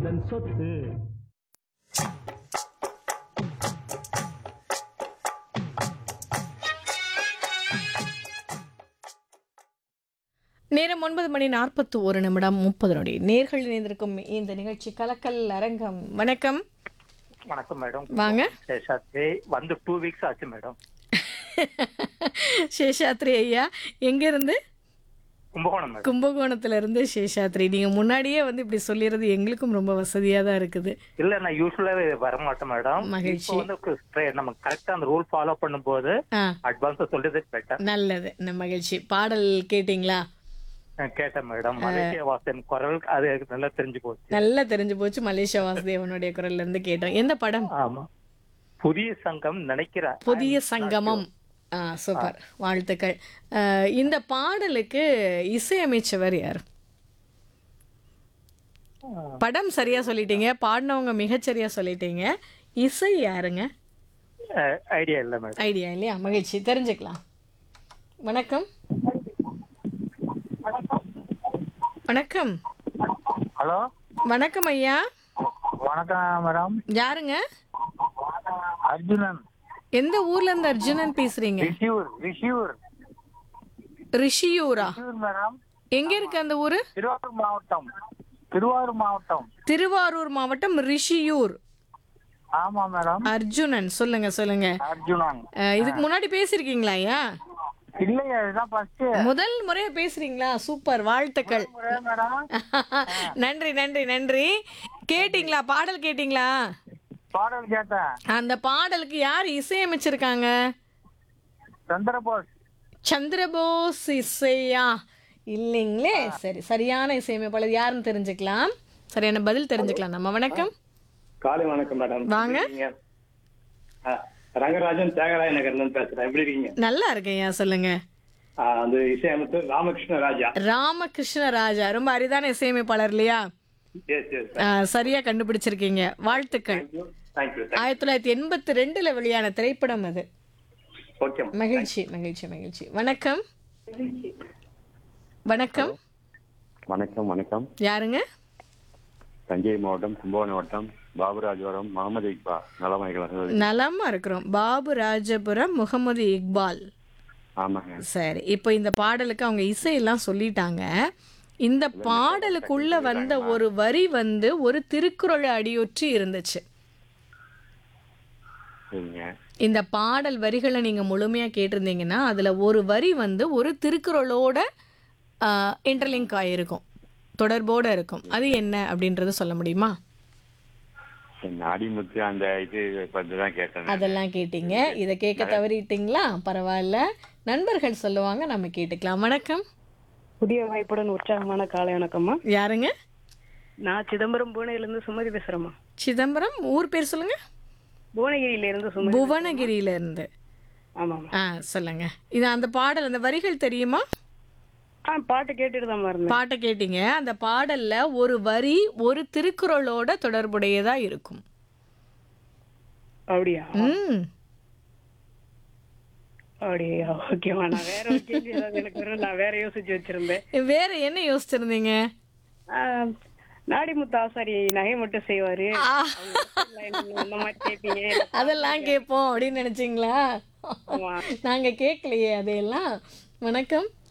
எந்தன் சொத்து நேரம் ஒன்பது மணி நாற்பத்தி ஒரு நிமிடம் முப்பது நொடி நேர்கள் இணைந்திருக்கும் இந்த நிகழ்ச்சி கலக்கல் அரங்கம் வணக்கம் வணக்கம் மேடம் வாங்க சேஷாத்ரி வந்து டூ வீக்ஸ் ஆச்சு மேடம் சேஷாத்ரி ஐயா எங்கேருந்து கும்பகோணம் மேடம் கும்பகோணத்துல இருந்து சேஷாத்ரி நீங்க முன்னாடியே வந்து இப்படி சொல்லிடுறது எங்களுக்கும் ரொம்ப வசதியா தான் இருக்குது இல்ல நான் யூஸ்வலாவே வர மாட்டேன் மேடம் மகிழ்ச்சி. இப்போ வந்து straight நம்ம கரெக்டா அந்த ரூல் ஃபாலோ பண்ணும்போது ஆ அட்வான்ஸா சொல்றது பெட்டர் நல்லது இந்த மகிழ்ச்சி பாடல் கேட்டிங்களா கேட்டேன் மேடம் மலேசியா வாசன் குரல் அது எனக்கு நல்லா தெரிஞ்சு போச்சு நல்லா தெரிஞ்சு போச்சு மலேசியா வாசுதேவனுடைய குரல்ல இருந்து கேட்டோம் எந்த படம் ஆமா புதிய சங்கம் நினைக்கிறேன் புதிய சங்கமம் ஆ சூப்பர் வாழ்த்துக்கள் ஆ, இந்த பாடலுக்கு இசையமைச்சவர் யார் படம் சரியா சொல்லிட்டீங்க பாடினவங்க மிகச்சரியா சொல்லிட்டீங்க இசை யாருங்க ஐடியா இல்ல மேடம் ஐடியா இல்லையா மகிழ்ச்சி தெரிஞ்சுக்கலாம் வணக்கம் வணக்கம் ஹலோ வணக்கம் ஐயா வணக்கம் மேடம் யாருங்க அர்ஜுனன் எந்த ஊர்ல இருந்து அர்ஜுனன் பேசுறீங்க ரிஷியூர் ரிஷியூர் ரிஷியூரா ரிஷியூர் மேடம் எங்க இருக்கு அந்த ஊரு திருவாரூர் மாவட்டம் திருவாரூர் மாவட்டம் திருவாரூர் மாவட்டம் ரிஷியூர் ஆமா மேடம் அர்ஜுனன் சொல்லுங்க சொல்லுங்க அர்ஜுனன் அஹ், இதுக்கு முன்னாடி பேசிருக்கீங்களா ஐயா இல்லையா இதுதான் ஃபர்ஸ்ட் முதல் முறையா பேசுறீங்களா சூப்பர் வாழ்த்துக்கள் மேடம் நன்றி நன்றி நன்றி கேட்டிங்களா பாடல் கேட்டிங்களா பாடல் கேட்டேன் அந்த பாடலுக்கு யார் இசையமைச்சிருக்காங்க சந்திரபோஸ் சந்திரபோஸ் இசையா இல்லைங்களே சரி சரியான இசையமைப்பாளர் யாருன்னு தெரிஞ்சுக்கலாம் சரியான பதில் தெரிஞ்சுக்கலாம் நம்ம வணக்கம் காலை வணக்கம் மேடம் வாங்க. எப்படி இருக்கீங்க? ஆ, ரங்கராஜன் தியாகராய நகர்ல இருந்து பேசுறேன் எப்படி இருக்கீங்க நல்லா இருக்கேன்யா சொல்லுங்க ஆ, அந்த இசையமைச்சர் ராமகிருஷ்ண ராஜா ராமகிருஷ்ண ராஜா ரொம்ப அரிதான இசையமைப்பாளர் இல்லையா எஸ் எஸ் ஆ, சரியா கண்டுபிடிச்சிருக்கீங்க வாழ்த்துக்கள் தேங்க்யூ தேங்க்யூ ஆயிரத்தி தொள்ளாயிரத்தி எண்பத்தி ரெண்டுல வெளியான திரைப்படம் அது ஓகே மகிழ்ச்சி மகிழ்ச்சி மகிழ்ச்சி வணக்கம் வணக்கம் வணக்கம் வணக்கம் யாருங்க தஞ்சை மாவட்டம் கும்பகோணம் வட்டம் பாபுராஜபுரம் முகமது இக்பா நலமைகள் நலமா இருக்கிறோம் பாபு ராஜபுரம் முகமது இக்பால் ஆமாங்க சரி இப்போ இந்த பாடலுக்கு அவங்க இசையெல்லாம் சொல்லிட்டாங்க இந்த பாடலுக்குள்ள வந்த ஒரு வரி வந்து ஒரு திருக்குறள் அடியொற்றி இருந்துச்சு சரிங்க இந்த பாடல் வரிகளை நீங்க முழுமையா கேட்டிருந்தீங்கன்னா அதுல ஒரு வரி வந்து ஒரு திருக்குறளோட இன்டர்லிங்க் ஆயிருக்கும் தொடர்போட இருக்கும் அது என்ன அப்படின்றத சொல்ல முடியுமா நாடிமுத்து அந்த இது பத்தி தான் கேட்டேன் அதெல்லாம் கேட்டீங்க இதை கேட்க தவறிட்டீங்களா பரவாயில்ல நண்பர்கள் சொல்லுவாங்க நம்ம கேட்டுக்கலாம் வணக்கம் புதிய வாய்ப்புடன் உற்சாகமான காலை வணக்கம்மா யாருங்க நான் சிதம்பரம் புவனகிரில இருந்து சுமதி பேசுறேம்மா சிதம்பரம் ஊர் பேர் சொல்லுங்க புவனகிரியில இருந்து சுமதி புவனகிரியில இருந்து ஆமாம்மா ஆ சொல்லுங்க இது அந்த பாடல் அந்த வரிகள் தெரியுமா ஆ பாட்டு கேட்டுட்டு தான் இருந்தேன் பாட்டை கேட்டீங்க அந்த பாடல்ல ஒரு வரி ஒரு திருக்குறளோட தொடர்புடையதா இருக்கும் அப்படியா ம் அப்படியா ஓகேம்மா நான் வேற ஒரு கேள்வி ஏதாவது எனக்கு வரும் நான் வேற யோசிச்சு வச்சிருந்தேன் வேற என்ன யோசிச்சிருந்தீங்க ஆ, நாடிமுத்து ஆசாரி நகை மட்டும் செய்வாரு ஆ, அந்த மாதிரி கேட்பீங்க அதெல்லாம் கேட்போம் அப்படின்னு நினைச்சீங்களா ஆமா. நாங்க கேட்கலையே அதையெல்லாம் வணக்கம்